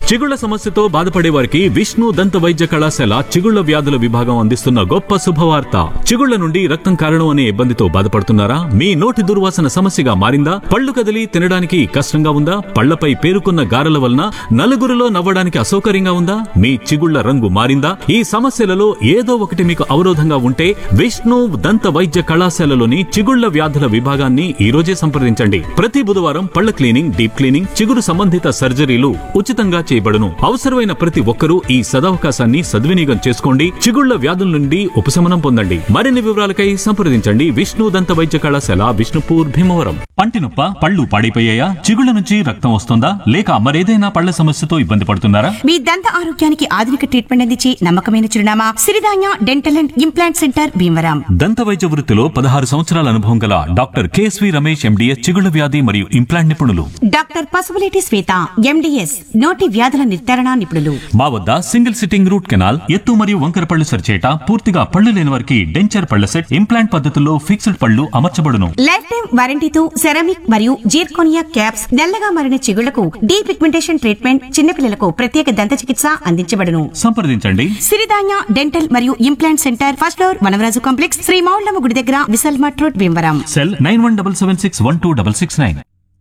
చిగుళ్ల సమస్యతో బాధపడే వారికి విష్ణు దంత వైద్య కళాశాల చిగుళ్ల వ్యాధుల విభాగం అందిస్తున్న గొప్ప శుభవార్త చిగుళ్ల నుండి రక్తం కారణం అనే ఇబ్బందితో బాధపడుతున్నారా మీ నోటి దుర్వాసన సమస్యగా మారిందా పళ్ళు కదిలి తినడానికి కష్టంగా ఉందా పళ్లపై పేరుకున్న గారెల వలన నలుగురిలో నవ్వడానికి అసౌకర్యంగా ఉందా మీ చిగుళ్ల రంగు మారిందా ఈ సమస్యలలో ఏదో ఒకటి మీకు అవరోధంగా ఉంటే విష్ణు దంత వైద్య కళాశాలలోని చిగుళ్ల వ్యాధుల విభాగాన్ని ఈ రోజే సంప్రదించండి ప్రతి బుధవారం పళ్ల క్లీనింగ్ డీప్ క్లీనింగ్ చిగురు సంబంధిత సర్జరీలు ఉచితంగా చేయబడును అవసరమైన ప్రతి ఒక్కరూ ఈ సదవకాశాన్ని సద్వినియోగం చేసుకోండి చిగుళ్ల వ్యాధుల నుండి ఉపశమనం పొందండి మరిన్ని వివరాలకై సంప్రదించండి విష్ణు దంత వైద్య కళాశాల విష్ణుపూర్ భీమవరం పంటి నొప్ప పళ్ళు పాడైపోయాయా చిగుళ్ల నుంచి రక్తం వస్తుందా లేక మరేదైనా పళ్ల సమస్యతో ఇబ్బంది పడుతున్నారా మీ దంత ఆరోగ్యానికి ఆధునిక ట్రీట్మెంట్ అందించి నమ్మకమైన చిరునామా Siridhanya dental and implant centre Bhimavaram దంత వైద్య వృత్తిలో పదహారు సంవత్సరాల అనుభవం గల డాక్టర్ కేఎస్వి రమేష్ ఎండిఎస్ చిగుళ్ల వ్యాధి మరియు ఇంప్లాంట్ నిపుణులు డాక్టర్ పసుపులేటి శ్వేత ఎండిఎస్ నోటి వ్యాధుల నిర్ధారణ నిపుణులు మా వద్ద సింగిల్ సిట్టింగ్ రూట్ కెనాల్ ఎత్తు మరియు వంకర పళ్ళు సరిచేట పూర్తిగా పళ్ళు లేని వారికి డెంచర్ పళ్ళ సెట్ ఇంప్లాంట్ పద్ధతుల్లో ఫిక్స్డ్ పళ్ళు అమర్చబడును లైఫ్ టైం వారంటీతో సెరామిక్ మరియు జీర్కోనియా క్యాప్స్ నల్లగా మారిన చిగుళ్లకు డీ పిగ్మెంటేషన్ ట్రీట్మెంట్ చిన్నపిల్లలకు ప్రత్యేక దంత చికిత్స అందించబడును సంప్రదించండి సిరిధాన్య డెంటల్ మరియు implant centre first floor Vanavaraju complex Sri Moullamma గుడి దగ్గర Vishal mart road Bhimavaram cell nine one double seven six one two double six nine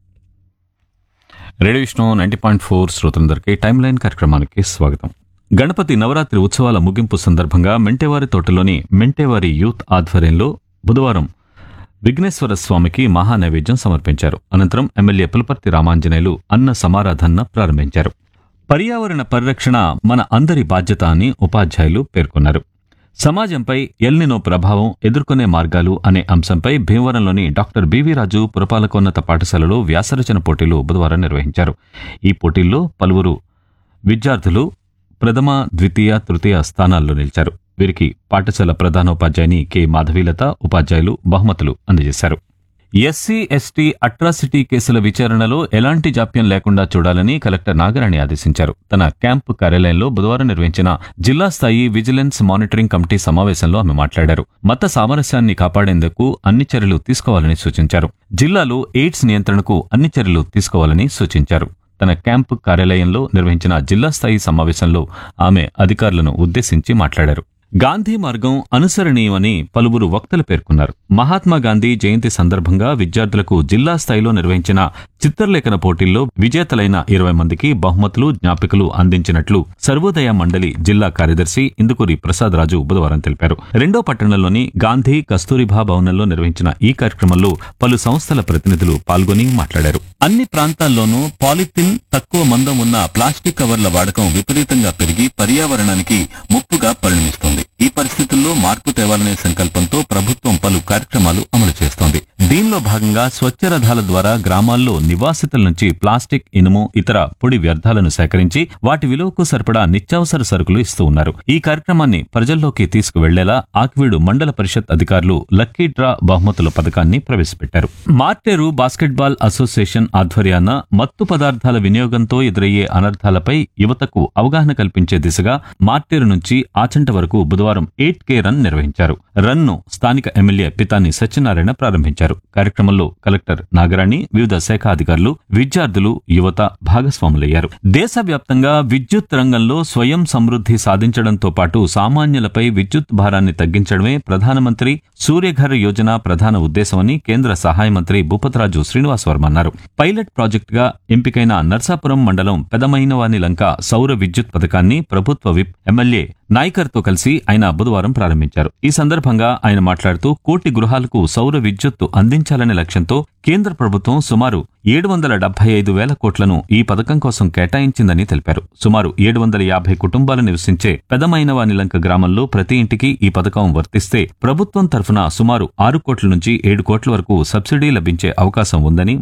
radio Vishnu ninety point four శ్రోతలందరికీ టైమ్ లైన్ కార్యక్రమానికి స్వాగతం గణపతి నవరాత్రి ఉత్సవాల ముగింపు సందర్భంగా మెంటేవారి తోటలోని మెంటేవారి యూత్ ఆధ్వర్యంలో బుధవారం విఘ్నేశ్వర స్వామికి మహా నైవేద్యం సమర్పించారు అనంతరం ఎమ్మెల్యే పులపర్తి రామాంజనేయులు అన్న సమారాధన ప్రారంభించారు పర్యావరణ పరిరక్షణ మన అందరి బాధ్యత అని ఉపాధ్యాయులు పేర్కొన్నారు సమాజంపై ఎల్నినో ప్రభావం ఎదుర్కొనే మార్గాలు అనే అంశంపై భీమవరంలోని డాక్టర్ బివి రాజు పురపాలకోన్నత పాఠశాలలో వ్యాసరచన పోటీలు బుధవారం నిర్వహించారు ఈ పోటీల్లో పలువురు విద్యార్థులు ప్రథమ ద్వితీయ తృతీయ స్థానాల్లో నిలిచారు వీరికి పాఠశాల ప్రధానోపాధ్యాయుని కె మాధవీలత ఉపాధ్యాయులు బహుమతులు అందజేశారు ఎస్సీ ఎస్టీ అట్రాసిటీ కేసుల విచారణలో ఎలాంటి జాప్యం లేకుండా చూడాలని కలెక్టర్ నాగరాణి ఆదేశించారు తన క్యాంపు కార్యాలయంలో బుధవారం నిర్వహించిన జిల్లా స్థాయి విజిలెన్స్ మానిటరింగ్ కమిటీ సమావేశంలో ఆమె మాట్లాడారు మత సామరస్యాన్ని కాపాడేందుకు అన్ని చర్యలు తీసుకోవాలని సూచించారు జిల్లాలో ఎయిడ్స్ నియంత్రణకు అన్ని చర్యలు తీసుకోవాలని సూచించారు తన క్యాంపు కార్యాలయంలో నిర్వహించిన జిల్లా స్థాయి సమావేశంలో ఆమె అధికారులను ఉద్దేశించి మాట్లాడారు గాంధీ మార్గం అనుసరణీయమని పలువురు వక్తలు పేర్కొన్నారు మహాత్మా గాంధీ జయంతి సందర్భంగా విద్యార్థులకు జిల్లా స్థాయిలో నిర్వహించిన చిత్రలేఖన పోటీల్లో విజేతలైన ఇరవై మందికి బహుమతులు జ్ఞాపికలు అందించినట్లు సర్వోదయ మండలి జిల్లా కార్యదర్శి ఇందుకూరి ప్రసాద్ రాజు బుధవారం తెలిపారు రెండో పట్టణంలోని గాంధీ కస్తూరిబా భవనంలో నిర్వహించిన ఈ కార్యక్రమంలో పలు సంస్థల ప్రతినిధులు పాల్గొని మాట్లాడారు అన్ని ప్రాంతాల్లోనూ పాలిథిన్ తక్కువ మందం ఉన్న ప్లాస్టిక్ కవర్ల వాడకం విపరీతంగా పెరిగి పర్యావరణానికి ముప్పుగా పరిణమిస్తోంది ఈ పరిస్థితుల్లో మార్పు తేవాలనే సంకల్పంతో ప్రభుత్వం పలు కార్యక్రమాలు అమలు చేస్తోంది దీనిలో భాగంగా స్వచ్ఛ రథాల ద్వారా గ్రామాల్లో నివాసితుల నుంచి ప్లాస్టిక్ ఇనుము ఇతర పొడి వ్యర్థాలను సేకరించి వాటి విలువకు సరిపడా నిత్యావసర సరుకులు ఇస్తూ ఉన్నారు ఈ కార్యక్రమాన్ని ప్రజల్లోకి తీసుకువెళ్లేలా ఆక్వీడు మండల పరిషత్ అధికారులు లక్కీ డ్రా బహుమతుల పథకాన్ని ప్రవేశపెట్టారు మార్టేరు బాస్కెట్బాల్ అసోసియేషన్ ఆధ్వర్యాన మత్తు పదార్థాల వినియోగంతో ఎదురయ్యే అనర్థాలపై యువతకు అవగాహన కల్పించే దిశగా మార్టేరు నుంచి ఆచంట వరకు బుధవారం ఎయిట్ కే రన్ నిర్వహించారు రన్ ను స్థానిక ఎమ్మెల్యే పితాని సత్యనారాయణ ప్రారంభించారు కార్యక్రమంలో కలెక్టర్ నాగరాణి వివిధ శాఖ అధికారులు విద్యార్థులు యువత భాగస్వాములయ్యారు దేశవ్యాప్తంగా విద్యుత్ రంగంలో స్వయం సమృద్ధి సాధించడంతో పాటు సామాన్యులపై విద్యుత్ భారాన్ని తగ్గించడమే ప్రధానమంత్రి సూర్యఘర్ యోజన ప్రధాన ఉద్దేశమని కేంద్ర సహాయ మంత్రి భూపతరాజు శ్రీనివాస్ వర్మ అన్నారు పైలట్ ప్రాజెక్టుగా ఎంపికైన నర్సాపురం మండలం పెదమైనవాని లంక సౌర విద్యుత్ పథకాన్ని ప్రభుత్వ విప్ ఎమ్మెల్యే నాయ్కర్తో కలిసి ఆయన బుధవారం ప్రారంభించారు ఈ సందర్భంగా ఆయన మాట్లాడుతూ కోటి గృహాలకు సౌర విద్యుత్తు అందించాలనే లక్ష్యంతో కేంద్ర ప్రభుత్వం సుమారు ఏడు వందల డెబ్బై ఐదు వేల కోట్లను ఈ పథకం కోసం కేటాయించిందని తెలిపారు సుమారు ఏడు వందల యాభై కుటుంబాలు నివసించే పెదమైనవాని లంక గ్రామంలో ప్రతి ఇంటికి ఈ పథకం వర్తిస్తే ప్రభుత్వం తరఫున సుమారు ఆరు కోట్ల నుంచి ఏడు కోట్ల వరకు సబ్సిడీ లభించే అవకాశం ఉందని